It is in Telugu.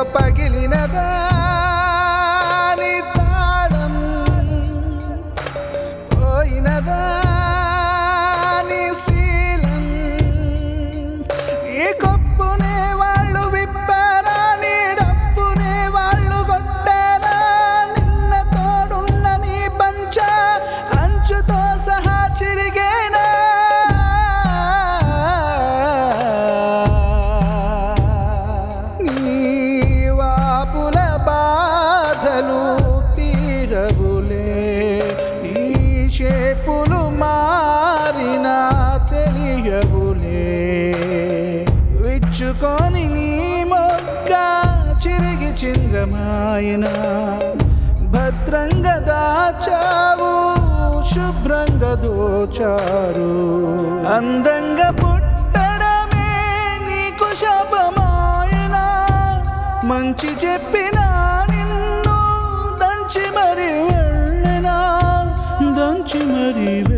పగిలినదా నీ తాళం పోయినదా నీ శీలం నీ కప్పునే వాళ్ళు విప్పారా నీ డప్పునే వాళ్ళు కొట్టారా నిన్న తోడున్న నీ పంచ అంచుతో సహా చిరిగేనా నీ వాపుల బాధలు తీరవులే నీ చేపులు మారినా తెలియవులే విచ్చుకొని నీ మొక్క చిరిగి చింద్రమాయన భద్రంగా దాచావు శుభ్రంగా దోచారు అందంగా పుట్టడమే నీకు శపమాయన మంచి చెప్పిన నిన్ను దంచి మరి వెళ్ళినా దంచి మరి